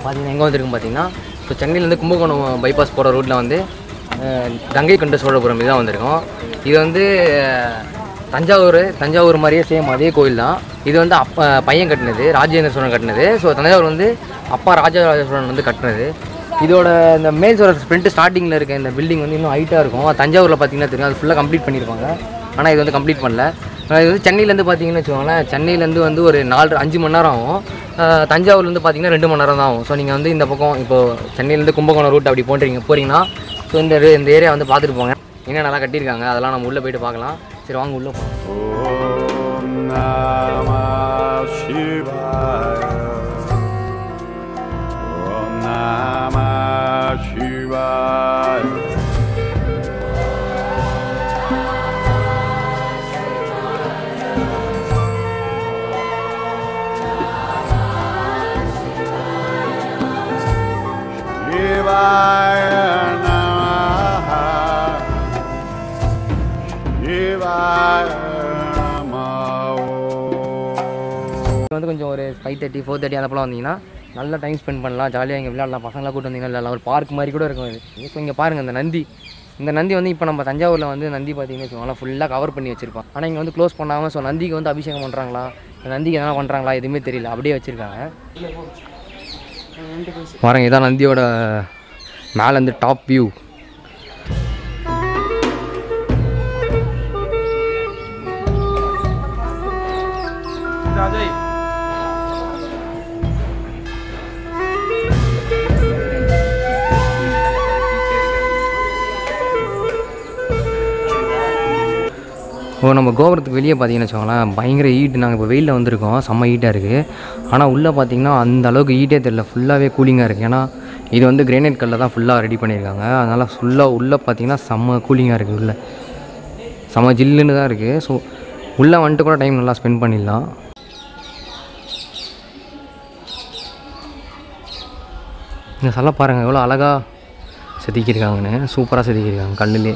பார்த்தீங்கன்னா எங்கே வந்திருக்கும் பார்த்தீங்கன்னா இப்போ சென்னையிலேருந்து கும்பகோணம் பைபாஸ் போகிற ரூட்டில் வந்து அஹ், கங்கை கொண்ட சோழபுரம் இதுதான் வந்திருக்கோம் இது வந்து அஹ், தஞ்சாவூர் தஞ்சாவூர் மாதிரியே சேம் அதே கோயில் தான் இது வந்து அப்பா பையன் கட்டினது ராஜேந்திர சோழன் கட்டினது ஸோ தஞ்சாவூர் வந்து அப்பா ராஜராஜ சோழன் வந்து கட்டினது இதோட இந்த மேல் சோழர் ஸ்ப்ரிண்ட் ஸ்டார்டிங்கில் இருக்க இந்த பில்டிங் வந்து இன்னும் ஹைட்டாக இருக்கும் தஞ்சாவூரில் பார்த்தீங்கன்னா தெரியும் அது ஃபுல்லாக கம்ப்ளீட் பண்ணியிருப்பாங்க ஆனால் இது வந்து கம்ப்ளீட் பண்ணல ஆஹ் இது வந்து சென்னையிலேருந்து பார்த்தீங்கன்னு வச்சுக்கோங்களேன் சென்னையிலேருந்து வந்து ஒரு நாலு அஞ்சு மணி நேரம் ஆகும் ஆஹ் தஞ்சாவூர்லேருந்து பார்த்தீங்கன்னா ரெண்டு மணி நேரம் தான் ஆகும் ஸோ நீங்கள் வந்து இந்த பக்கம் இப்போது சென்னையிலேருந்து கும்பகோணம் ரூட் அப்படி போன்றீங்க போகிறீங்கன்னா ஸோ இந்த ரு- இந்த ஏரியா வந்து பார்த்துட்டு போங்க என்ன நல்லா கட்டியிருக்காங்க அதெல்லாம் நம்ம உள்ளே போயிட்டு பார்க்கலாம் சரி வாங்க உள்ளே போகலாம் Om Namah Shivaya. Om Namah Shivaya. Shivaya Namaha. Shivaya Namaha. இது வந்து கொஞ்சம் ஒரு ஃபைவ் தேர்ட்டி ஃபோர் தேர்ட்டி அந்த போல் வந்தீங்கன்னா நல்லா டைம் ஸ்பெண்ட் பண்ணலாம் ஜாலியாக இங்கே விளையாடலாம் பசங்களாம் கூட்டு வந்தீங்கன்னா விளையாடலாம் ஒரு பார்க் மாதிரி கூட இருக்கும் இது ஸோ இங்கே பாருங்கள் இந்த நந்தி இந்த நந்தி வந்து இப்போ நம்ம தஞ்சாவூரில் வந்து நந்தி பார்த்தீங்கன்னு வச்சுக்கோங்களேன் ஃபுல்லாக கவர் பண்ணி வச்சிருப்பான் ஆனால் இங்கே வந்து க்ளோஸ் பண்ணாமல் ஸோ நந்திக்கு வந்து அபிஷேகம் பண்ணுறாங்களா இந்த நந்திக்கு எதனா பண்ணுறாங்களா எதுவுமே தெரியல அப்படியே வச்சுருக்காங்க பாருங்க இதான் நந்தியோட மேலேருந்து டாப் வியூ இப்போ நம்ம கோபுரத்துக்கு வெளியே பார்த்தீங்கன்னு வச்சுக்கோங்களேன் பயங்கர ஹீட் நாங்கள் இப்போ வெயிலில் வந்திருக்கோம் செம்ம ஹீட்டாக இருக்குது ஆனால் உள்ளே பார்த்தீங்கன்னா அந்த அளவுக்கு ஹீட்டே தெரியல ஃபுல்லாகவே கூலிங்காக இருக்குது ஏன்னா இது வந்து கிரேனைட் கல்லில் தான் ஃபுல்லாக ரெடி பண்ணியிருக்காங்க அதனால் ஃபுல்லாக உள்ளே பார்த்தீங்கன்னா செம்ம கூலிங்காக இருக்குது உள்ளே செம்ம ஜில்லுன்னு தான் இருக்குது ஸோ உள்ளே வந்துட்டு கூட டைம் நல்லா ஸ்பெண்ட் பண்ணிடலாம் இந்த சிலை பாருங்கள் எவ்வளோ அழகாக செதுக்கியிருக்காங்கன்னு சூப்பராக செதுக்கியிருக்காங்க கல்லுலே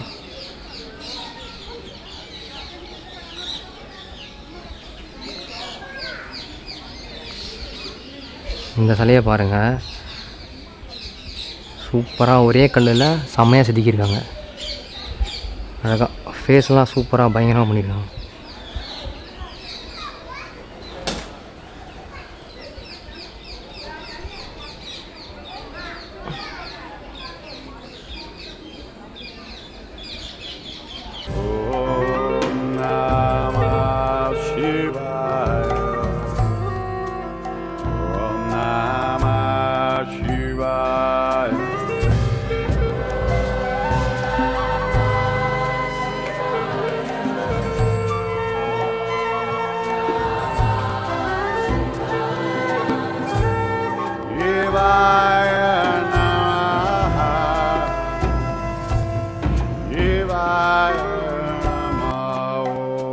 இந்த சிலையை பாருங்கள் சூப்பராக ஒரே கல்லில் செம்மையாக செதுக்கியிருக்காங்க அழகாக ஃபேஸ்லாம் சூப்பராக பயங்கரமாக பண்ணியிருக்காங்க Om Namah Shivaya. Om Namah Shivaya. Shivaya Namaha. Shivaya Namaha.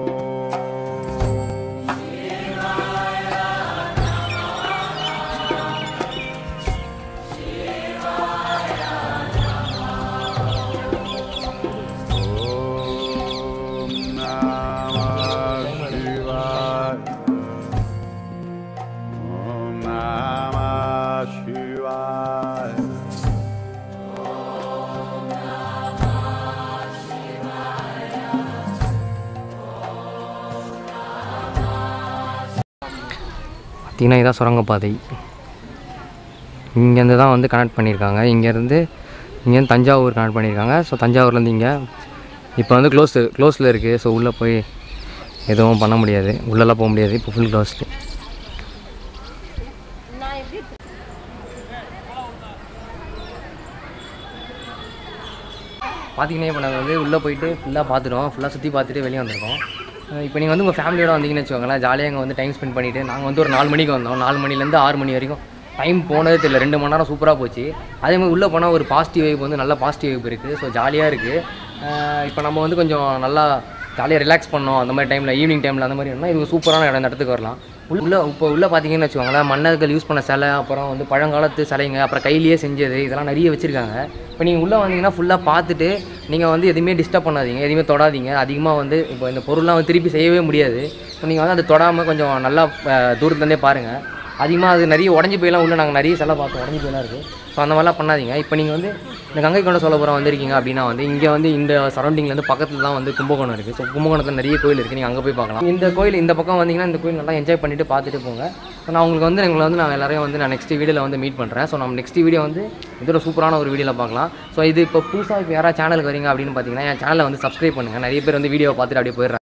Om Namah Shivaya. Om Namah Shivaya. பார்த்தீங்கன்னா இதான் சுரங்கப்பாதை இங்கேருந்து தான் வந்து கனெக்ட் பண்ணியிருக்காங்க இங்கேருந்து இங்கேருந்து தஞ்சாவூர் கனெக்ட் பண்ணியிருக்காங்க ஸோ தஞ்சாவூர்லேருந்து இங்கே இப்போ வந்து க்ளோஸ் க்ளோஸில் இருக்குது ஸோ உள்ளே போய் எதுவும் பண்ண முடியாது உள்ளெல்லாம் போக முடியாது இப்போ ஃபுல் க்ளோஸ்டு பார்த்தீங்கன்னா இப்போ நாங்கள் வந்து உள்ளே போயிட்டு ஃபுல்லாக பார்த்துட்டோம் ஃபுல்லாக சுற்றி பார்த்துட்டு வெளியே வந்திருக்கோம் அஹ் இப்போ நீங்கள் வந்து உங்கள் ஃபேமிலியோட வந்தீங்கன்னு வச்சுக்கோங்களேன் ஜாலியாக அங்கே வந்து டைம் ஸ்பெண்ட் பண்ணிவிட்டு நாங்கள் வந்து ஒரு நாலு மணிக்கு வந்தோம் நாலு மணிலேருந்து ஆறு மணி வரைக்கும் டைம் போனதே தெரியல ரெண்டு மணி நேரம் சூப்பராக போச்சு அதே மாதிரி உள்ளே போனால் ஒரு பாசிட்டிவ் வைப் வந்து நல்ல பாசிட்டிவ் வைப் இருக்குது ஸோ ஜாலியாக இருக்குது இப்போ நம்ம வந்து கொஞ்சம் நல்லா ஜாலியாக ரிலாக்ஸ் பண்ணோம் அந்த மாதிரி டைமில் ஈவினிங் டைமில் அந்த மாதிரி இருந்தால் இது சூப்பரான இடம் இந்த இடத்துக்கு வரலாம் உள்ள இப்போ உள்ளே பார்த்தீங்கன்னு வச்சுக்கோங்களேன் மன்னர்கள் யூஸ் பண்ண சிலை அப்புறம் வந்து பழங்காலத்து சிலைங்க அப்புறம் கையிலேயே செஞ்சது இதெல்லாம் நிறைய வச்சுருக்காங்க இப்போ நீங்கள் உள்ளே வந்தீங்கன்னா ஃபுல்லாக பார்த்துட்டு நீங்கள் வந்து எதுவுமே டிஸ்டர்ப் பண்ணாதீங்க எதுவுமே தொடாதீங்க அதிகமாக வந்து இப்போ இந்த பொருள்லாம் வந்து திருப்பி செய்யவே முடியாது ஸோ நீங்கள் வந்து அதை தொடாமல் கொஞ்சம் நல்லா அஹ், தூரத்துலேருந்தே பாருங்கள் அதிகமாக அது நிறைய உடஞ்சி போயெல்லாம் உள்ள நாங்கள் நிறைய சிலை பார்த்தோம் உடஞ்சி போயெல்லாம் இருக்குது ஸோ அந்த மாதிரிலாம் பண்ணாதீங்க இப்போ நீங்கள் வந்து இந்த கங்கை கொண்ட சோழபுரம் வந்திருக்கீங்க அப்படின்னா வந்து இங்கே வந்து இந்த சரௌண்டிங்லேருந்து பக்கத்தில் தான் வந்து கும்பகோணம் இருக்குது ஸோ கும்பகோணத்தில் நிறைய கோயில் இருக்குது நீங்கள் அங்கே போய் பார்க்கலாம் இந்த கோயில் இந்த பக்கம் வந்தீங்கன்னா இந்த கோயில் நல்லா என்ஜாய் பண்ணிட்டு பார்த்துட்டு போங்க ஸோ நான் உங்களுக்கு வந்து எங்களை வந்து நான் எல்லாரையும் வந்து நான் நெக்ஸ்ட் வீடியோவில் வந்து மீட் பண்ணுறேன் ஸோ நம்ம நெக்ஸ்ட் வீடியோ வந்து இதோட சூப்பரான ஒரு வீடியோவில் பார்க்கலாம் ஸோ இது இப்போ புதுசாக இப்போ யாராவது சேனலுக்கு வரீங்க அப்படின்னு பார்த்தீங்கன்னா என் சேனலை வந்து சப்ஸ்கிரைப் பண்ணுங்கள் நிறைய பேர் வந்து வீடியோ பார்த்துட்டு அப்படியே போயிடுறாங்க